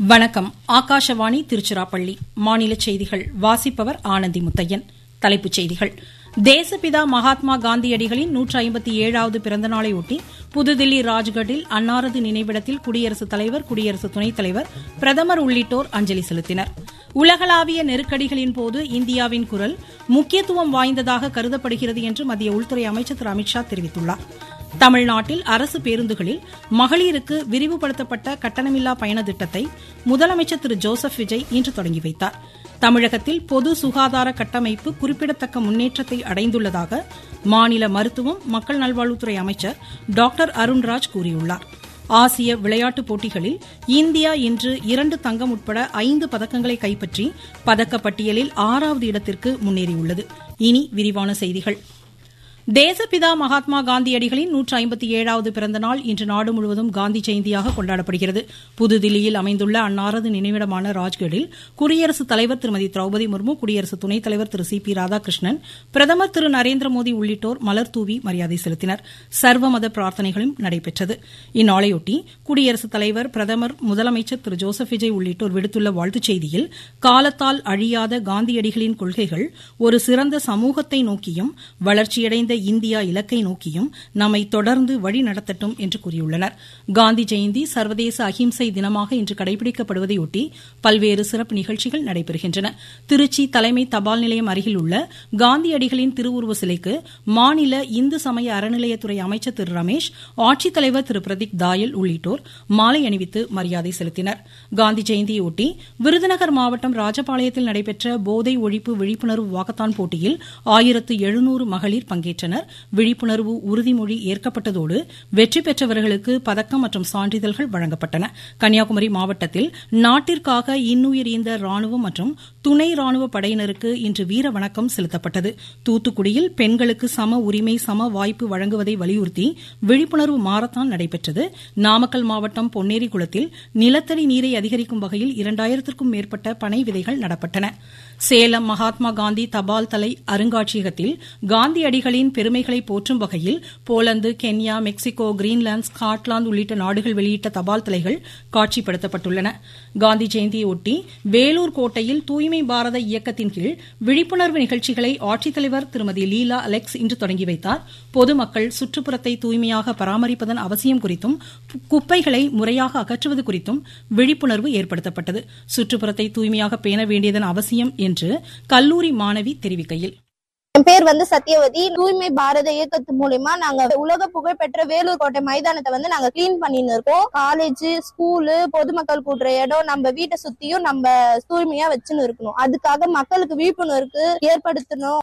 வணக்கம் ஆகாஷவாணி திருச்சிராப்பள்ளி மாநில செய்திகள் வாசிப்பவர் ஆனந்தி முத்தையன் தலைப்புச் செய்திகள் தேசப்பிதா மகாத்மா காந்தியடிகளின் நூற்று ஐம்பத்தி ஏழாவது பிறந்தநாளையொட்டி புதுதில்லி ராஜ்கட்டில் அன்னாரது நினைவிடத்தில் குடியரசுத் தலைவர் குடியரசு துணைத் தலைவர் பிரதமர் உள்ளிட்டோர் அஞ்சலி செலுத்தினர் உலகளாவிய நெருக்கடிகளின் போது இந்தியாவின் குரல் முக்கியத்துவம் வாய்ந்ததாக கருதப்படுகிறது என்று மத்திய உள்துறை அமைச்சர் திரு அமித்ஷா தெரிவித்துள்ளார் தமிழ்நாட்டில் அரசு பேருந்துகளில் மகளிருக்கு விரிவுபடுத்தப்பட்ட கட்டணமில்லா பயண திட்டத்தை முதலமைச்சர் திரு ஜோசப் விஜய் இன்று தொடங்கி வைத்தார் தமிழகத்தில் பொது சுகாதார கட்டமைப்பு குறிப்பிடத்தக்க முன்னேற்றத்தை அடைந்துள்ளதாக மாநில மருத்துவம் மக்கள் நல்வாழ்வுத்துறை அமைச்சர் டாக்டர் அருண்ராஜ் கூறியுள்ளார் ஆசிய விளையாட்டுப் போட்டிகளில் இந்தியா இன்று இரண்டு தங்கம் உட்பட ஐந்து பதக்கங்களை கைப்பற்றி பதக்கப்பட்டியலில் ஆறாவது இடத்திற்கு முன்னேறியுள்ளது இனி விரிவான செய்திகள் தேசப்பிதா மகாத்மா காந்தியடிகளின் நூற்று ஐம்பத்தி ஏழாவது பிறந்தநாள் இன்று நாடு முழுவதும் காந்தி ஜெயந்தியாக கொண்டாடப்படுகிறது புதுதில்லியில் அமைந்துள்ள அன்னாரது நினைவிடமான ராஜ்கட்டில் குடியரசுத் தலைவர் திருமதி திரௌபதி முர்மு குடியரசு துணைத் தலைவர் திரு சி பி ராதாகிருஷ்ணன் பிரதமர் திரு நரேந்திர மோடி உள்ளிட்டோர் மலர்தூவி மரியாதை செலுத்தினர் சர்வ மத பிரார்த்தனைகளும் நடைபெற்றது இந்நாளையொட்டி குடியரசுத் தலைவர் பிரதமர் முதலமைச்சர் திரு ஜோசப் விஜய் உள்ளிட்டோர் விடுத்துள்ள வாழ்த்துச் செய்தியில் காலத்தால் அழியாத காந்தியடிகளின் கொள்கைகள் ஒரு சிறந்த சமூகத்தை நோக்கியும் வளர்ச்சியடைந்த இந்தியா இலக்கை நோக்கியும் நம்மை தொடர்ந்து வழி நடத்தட்டும் என்று கூறியுள்ளனர் காந்தி ஜெயந்தி சர்வதேச அஹிம்சை தினமாக இன்று கடைபிடிக்கப்படுவதையொட்டி பல்வேறு சிறப்பு நிகழ்ச்சிகள் நடைபெறுகின்றன திருச்சி தலைமை தபால் நிலையம் அருகில் உள்ள காந்தியடிகளின் திருவுருவ சிலைக்கு மாநில இந்து சமய அறநிலையத்துறை அமைச்சர் திரு ரமேஷ் ஆட்சித்தலைவர் திரு பிரதீக் தாயல் உள்ளிட்டோர் மாலை அணிவித்து மரியாதை செலுத்தினர் காந்தி ஜெயந்தியொட்டி விருதுநகர் மாவட்டம் ராஜபாளையத்தில் நடைபெற்ற போதை ஒழிப்பு விழிப்புணர்வு வாக்கத்தான் போட்டியில் ஆயிரத்து எழுநூறு மகளிர் பங்கேற்றனர் விழிப்புணர்வு உறுதிமொழி ஏற்கப்பட்டதோடு வெற்றி பெற்றவர்களுக்கு பதக்கம் மற்றும் சான்றிதழ்கள் வழங்கப்பட்டன கன்னியாகுமரி மாவட்டத்தில் நாட்டிற்காக இன்னுயிர் ஈந்த ராணுவம் மற்றும் துணை ராணுவ படையினருக்கு இன்று வீர வணக்கம் செலுத்தப்பட்டது தூத்துக்குடியில் பெண்களுக்கு சம உரிமை சம வாய்ப்பு வழங்குவதை வலியுறுத்தி விழிப்புணர்வு மாரத்தான் நடைபெற்றது நாமக்கல் மாவட்டம் பொன்னேரிகுளத்தில் நிலத்தடி நீரை அதிகரிக்கும் வகையில் இரண்டாயிரத்திற்கும் மேற்பட்ட பனை விதைகள் நடப்பட்டன சேலம் மகாத்மா காந்தி தபால் தலை அருங்காட்சியகத்தில் காந்தியடிகளின் பெருமைகளை போற்றும் வகையில் Poland Kenya Mexico Greenland Scotland உள்ளிட்ட நாடுகள் வெளியிட்ட தபால் தலைகள் காட்சிப்படுத்தப்பட்டுள்ளன காந்தி ஜெயந்தியொட்டி வேலூர் கோட்டையில் தூய்மை பாரத இயக்கத்தின் கீழ் விழிப்புணர்வு நிகழ்ச்சிகளை ஆட்சித்தலைவர் திருமதி லீலா அலெக்ஸ் இன்று தொடங்கி வைத்தார் பொதுமக்கள் சுற்றுப்புறத்தை தூய்மையாக பராமரிப்பதன் அவசியம் குறித்தும் குப்பைகளை முறையாக அகற்றுவது குறித்தும் விழிப்புணர்வு ஏற்படுத்தப்பட்டது சுற்றுப்புறத்தை தூய்மையாக பேண வேண்டியதன் அவசியம் என்று கல்லூரி மாணவி தெரிவிக்கையில் என் பேர் வந்து சத்யவதி தூய்மை பாரத இயக்கத்து மூலியமா நாங்க உலக புகழ்பெற்ற வேலூர் கோட்டை மைதானத்தை வந்து நாங்க கிளீன் பண்ணின்னு இருக்கோம் காலேஜ் ஸ்கூலு பொதுமக்கள் கூட்டுற இடம் நம்ம வீட்டை சுத்தியும் நம்ம தூய்மையா வச்சுன்னு இருக்கணும் அதுக்காக மக்களுக்கு விழிப்புணர்வு ஏற்படுத்தணும்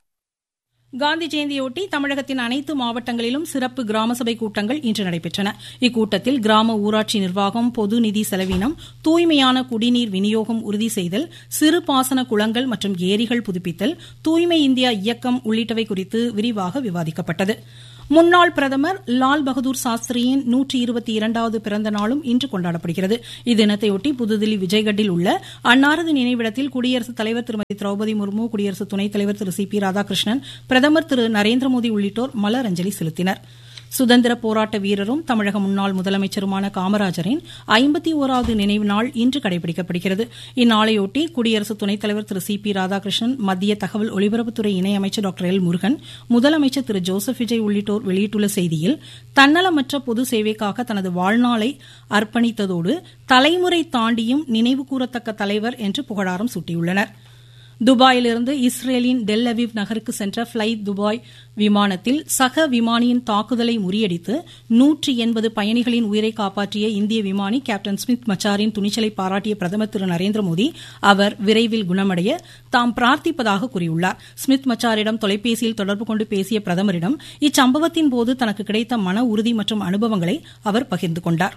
காந்தி ஜெயந்தியொட்டி தமிழகத்தின் அனைத்து மாவட்டங்களிலும் சிறப்பு கிராம சபை கூட்டங்கள் இன்று நடைபெற்றன இக்கூட்டத்தில் கிராம ஊராட்சி நிர்வாகம் பொது நிதி செலவினம் தூய்மையான குடிநீர் விநியோகம் உறுதி செய்தல் சிறு பாசன குளங்கள் மற்றும் ஏரிகள் புதுப்பித்தல் தூய்மை இந்தியா இயக்கம் உள்ளிட்டவை குறித்து விரிவாக விவாதிக்கப்பட்டது முன்னாள் பிரதமர் லால் பகதூர் சாஸ்திரியின் நூற்றி இருபத்தி இரண்டாவது பிறந்த நாளும் இன்று கொண்டாடப்படுகிறது இத்தினத்தையொட்டி புதுதில்லி விஜய்கட்டில் உள்ள அன்னாரது நினைவிடத்தில் குடியரசுத் தலைவர் திருமதி திரௌபதி முர்மு குடியரசு துணைத் தலைவர் திரு சி பி ராதாகிருஷ்ணன் பிரதமர் திரு நரேந்திர மோடி உள்ளிட்டோர் மலரஞ்சலி செலுத்தினர் சுதந்திர போராட்ட வீரரும் தமிழக முன்னாள் முதலமைச்சருமான காமராஜரின் ஐம்பத்தி ஓராவது நினைவு நாள் இன்று கடைபிடிக்கப்படுகிறது இந்நாளையொட்டி குடியரசு துணைத் தலைவர் திரு சி பி ராதாகிருஷ்ணன் மத்திய தகவல் ஒலிபரப்புத்துறை இணையமைச்சர் டாக்டர் எல் முருகன் முதலமைச்சர் திரு ஜோசப் விஜய் உள்ளிட்டோர் வெளியிட்டுள்ள செய்தியில் தன்னலமற்ற பொது சேவைக்காக தனது வாழ்நாளை அர்ப்பணித்ததோடு தலைமுறை தாண்டியும் நினைவு கூறத்தக்க தலைவர் என்று புகழாரம் சூட்டியுள்ளனா் துபாயிலிருந்து இஸ்ரேலின் டெல் அவீவ் நகருக்கு சென்ற பிளை துபாய் விமானத்தில் சக விமானியின் தாக்குதலை முறியடித்து நூற்றி எண்பது பயணிகளின் உயிரை காப்பாற்றிய இந்திய விமானி கேப்டன் ஸ்மித் மச்சாரின் துணிச்சலை பாராட்டிய பிரதமர் திரு நரேந்திர மோடி அவர் விரைவில் குணமடைய தாம் பிரார்த்திப்பதாக கூறியுள்ளார் ஸ்மித் மச்சாரிடம் தொலைபேசியில் தொடர்பு கொண்டு பேசிய பிரதமரிடம் இச்சம்பவத்தின் போது தனக்கு கிடைத்த மன உறுதி மற்றும் அனுபவங்களை அவர் பகிர்ந்து கொண்டாா்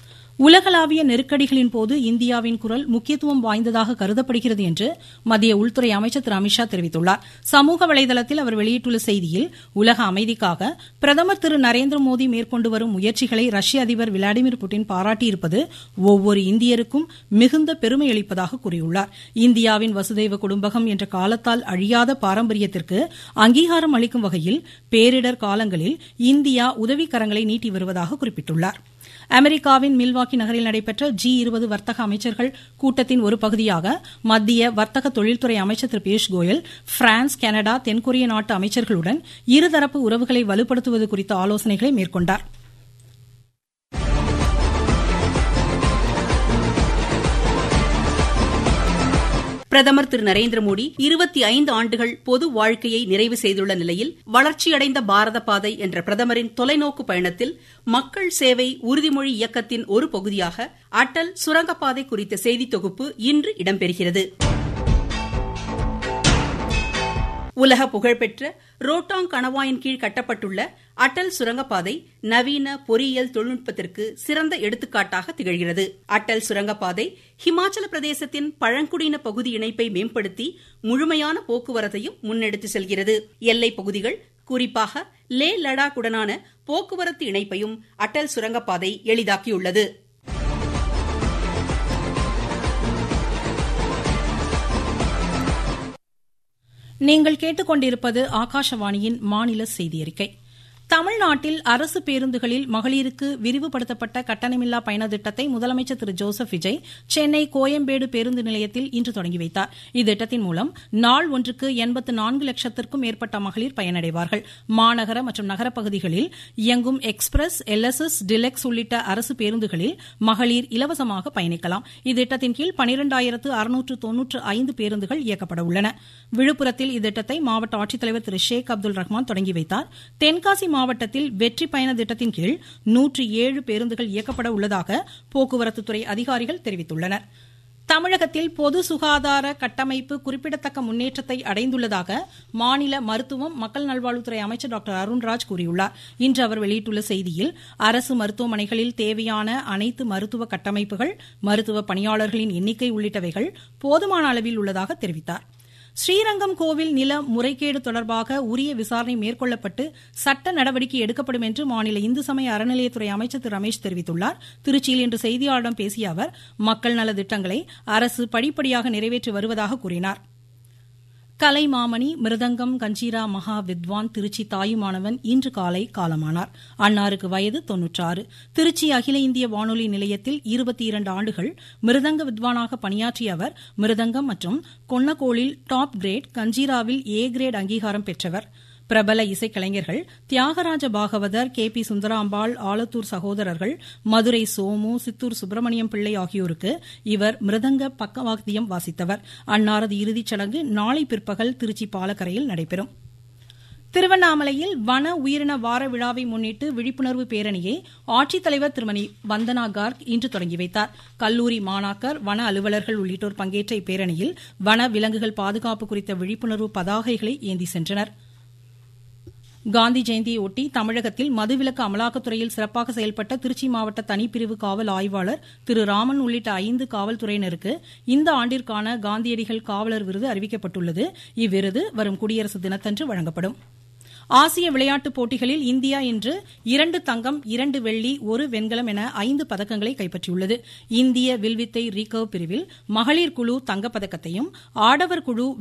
உலகளாவிய நெருக்கடிகளின் போது இந்தியாவின் குரல் முக்கியத்துவம் வாய்ந்ததாக கருதப்படுகிறது என்று மத்திய உள்துறை அமைச்சர் திரு அமித்ஷா தெரிவித்துள்ளார் சமூக வலைதளத்தில் அவர் வெளியிட்டுள்ள செய்தியில் உலக அமைதிக்காக பிரதமர் திரு நரேந்திர மோடி மேற்கொண்டு வரும் முயற்சிகளை ரஷ்ய அதிபர் விளாடிமிர் புட்டின் பாராட்டியிருப்பது ஒவ்வொரு இந்தியருக்கும் மிகுந்த பெருமை அளிப்பதாக கூறியுள்ளார் இந்தியாவின் வசுதெய்வ குடும்பகம் என்ற காலத்தால் அழியாத பாரம்பரியத்திற்கு அங்கீகாரம் அளிக்கும் வகையில் பேரிடர் காலங்களில் இந்தியா உதவிக்கரங்களை நீட்டி வருவதாக குறிப்பிட்டுள்ளார் அமெரிக்காவின் மில்வாக்கி நகரில் நடைபெற்ற ஜி இருபது வர்த்தக அமைச்சர்கள் கூட்டத்தின் ஒரு பகுதியாக மத்திய வர்த்தக தொழில்துறை அமைச்சர் திரு பியூஷ் கோயல் பிரான்ஸ் கனடா தென்கொரிய நாட்டு அமைச்சர்களுடன் இருதரப்பு உறவுகளை வலுப்படுத்துவது குறித்த ஆலோசனைகளை மேற்கொண்டாா் பிரதமர் திரு நரேந்திர மோடி இருபத்தி ஐந்து ஆண்டுகள் பொது வாழ்க்கையை நிறைவு செய்துள்ள நிலையில் வளர்ச்சியடைந்த பாரத பாதை என்ற பிரதமரின் தொலைநோக்கு பயணத்தில் மக்கள் சேவை உறுதிமொழி இயக்கத்தின் ஒரு பகுதியாக அடல் சுரங்கப்பாதை குறித்த செய்தி தொகுப்பு இன்று இடம்பெறுகிறது உலக புகழ்பெற்ற ரோட்டாங் கணவாயின் கீழ் கட்டப்பட்டுள்ள அட்டல் சுரங்கப்பாதை நவீன பொறியியல் தொழில்நுட்பத்திற்கு சிறந்த எடுத்துக்காட்டாக திகழ்கிறது அட்டல் சுரங்கப்பாதை ஹிமாச்சல பிரதேசத்தின் பழங்குடியின பகுதி இணைப்பை மேம்படுத்தி முழுமையான போக்குவரத்தையும் முன்னெடுத்து செல்கிறது எல்லைப் பகுதிகள் குறிப்பாக லே லடாக்குடனான போக்குவரத்து இணைப்பையும் அட்டல் சுரங்கப்பாதை எளிதாக்கியுள்ளது நீங்கள் கேட்டுக்கொண்டிருப்பது ஆகாஷவாணியின் மாநில செய்தி அறிக்கை தமிழ்நாட்டில் அரசு பேருந்துகளில் மகளிருக்கு விரிவுபடுத்தப்பட்ட கட்டணமில்லா பயண திட்டத்தை முதலமைச்சர் திரு ஜோசப் விஜய் சென்னை கோயம்பேடு பேருந்து நிலையத்தில் இன்று தொடங்கி வைத்தார் இத்திட்டத்தின் மூலம் நாள் ஒன்றுக்கு எண்பத்து நான்கு லட்சத்திற்கும் மேற்பட்ட மகளிர் பயனடைவார்கள் மாநகர மற்றும் நகர பகுதிகளில் இயங்கும் எக்ஸ்பிரஸ் எல்எஸ்எஸ் டிலெக்ஸ் உள்ளிட்ட அரசு பேருந்துகளில் மகளிர் இலவசமாக பயணிக்கலாம் இத்திட்டத்தின் கீழ் பனிரெண்டாயிரத்து அறுநூற்று தொன்னூற்று ஐந்து பேருந்துகள் இயக்கப்பட உள்ளன விழுப்புரத்தில் இத்திட்டத்தை மாவட்ட ஆட்சித்தலைவர் திரு ஷேக் அப்துல் ரஹ்மான் தொடங்கி வைத்தார் தென்காசி மாவட்டத்தில் வெற்றி பயண திட்டத்தின் கீழ் நூற்று ஏழு பேருந்துகள் இயக்கப்பட உள்ளதாக போக்குவரத்துத்துறை அதிகாரிகள் தெரிவித்துள்ளனர் தமிழகத்தில் பொது சுகாதார கட்டமைப்பு குறிப்பிடத்தக்க முன்னேற்றத்தை அடைந்துள்ளதாக மாநில மருத்துவம் மக்கள் நல்வாழ்வுத்துறை அமைச்சர் டாக்டர் அருண்ராஜ் கூறியுள்ளார் இன்று அவர் வெளியிட்டுள்ள செய்தியில் அரசு மருத்துவமனைகளில் தேவையான அனைத்து மருத்துவ கட்டமைப்புகள் மருத்துவ பணியாளர்களின் எண்ணிக்கை உள்ளிட்டவைகள் போதுமான அளவில் உள்ளதாக தெரிவித்தாா் ஸ்ரீரங்கம் கோவில் நில முறைகேடு தொடர்பாக உரிய விசாரணை மேற்கொள்ளப்பட்டு சட்ட நடவடிக்கை எடுக்கப்படும் என்று மாநில இந்து சமய அறநிலையத்துறை அமைச்சர் திரு ரமேஷ் தெரிவித்துள்ளார் திருச்சியில் இன்று செய்தியாளர்களிடம் பேசிய அவர் மக்கள் நல திட்டங்களை அரசு படிப்படியாக நிறைவேற்றி வருவதாக கூறினார் கலைமாமணி மிருதங்கம் கஞ்சிரா மகா வித்வான் திருச்சி தாயுமானவன் இன்று காலை காலமானார் அன்னாருக்கு வயது தொன்னூற்றாறு திருச்சி அகில இந்திய வானொலி நிலையத்தில் இருபத்தி இரண்டு ஆண்டுகள் மிருதங்க வித்வானாக பணியாற்றிய அவர் மிருதங்கம் மற்றும் கொன்னக்கோளில் டாப் கிரேட் கஞ்சிராவில் ஏ கிரேட் அங்கீகாரம் பெற்றவர் பிரபல இசைக்கலைஞர்கள் தியாகராஜ பாகவதர் கே பி சுந்தராம்பாள் ஆலத்தூர் சகோதரர்கள் மதுரை சோமு சித்தூர் சுப்பிரமணியம் பிள்ளை ஆகியோருக்கு இவர் மிருதங்க பக்கவாத்தியம் வாசித்தவர் அன்னாரது இறுதிச் சடங்கு நாளை பிற்பகல் திருச்சி பாலக்கரையில் நடைபெறும் திருவண்ணாமலையில் வன உயிரின வார விழாவை முன்னிட்டு விழிப்புணர்வு பேரணியை ஆட்சித்தலைவர் திருமதி வந்தனா கார்க் இன்று தொடங்கி வைத்தார் கல்லூரி மாணாக்கர் வன அலுவலர்கள் உள்ளிட்டோர் பங்கேற்ற இப்பேரணியில் வன விலங்குகள் பாதுகாப்பு குறித்த விழிப்புணர்வு பதாகைகளை ஏந்தி சென்றனா் காந்தி ஜெயந்தியை ஒட்டி தமிழகத்தில் மதுவிலக்கு அமலாக்கத்துறையில் சிறப்பாக செயல்பட்ட திருச்சி மாவட்ட தனிப்பிரிவு காவல் ஆய்வாளர் திரு ராமன் உள்ளிட்ட ஐந்து காவல்துறையினருக்கு இந்த ஆண்டிற்கான காந்தியடிகள் காவலர் விருது அறிவிக்கப்பட்டுள்ளது இவ்விருது வரும் குடியரசு தினத்தன்று வழங்கப்படும் ஆசிய விளையாட்டுப் போட்டிகளில் இந்தியா இன்று இரண்டு தங்கம் இரண்டு வெள்ளி ஒரு வெண்கலம் என ஐந்து பதக்கங்களை கைப்பற்றியுள்ளது இந்திய வில்வித்தை ரீகர்வ் பிரிவில் மகளிர் குழு தங்கப்பதக்கத்தையும் ஆடவர் குழு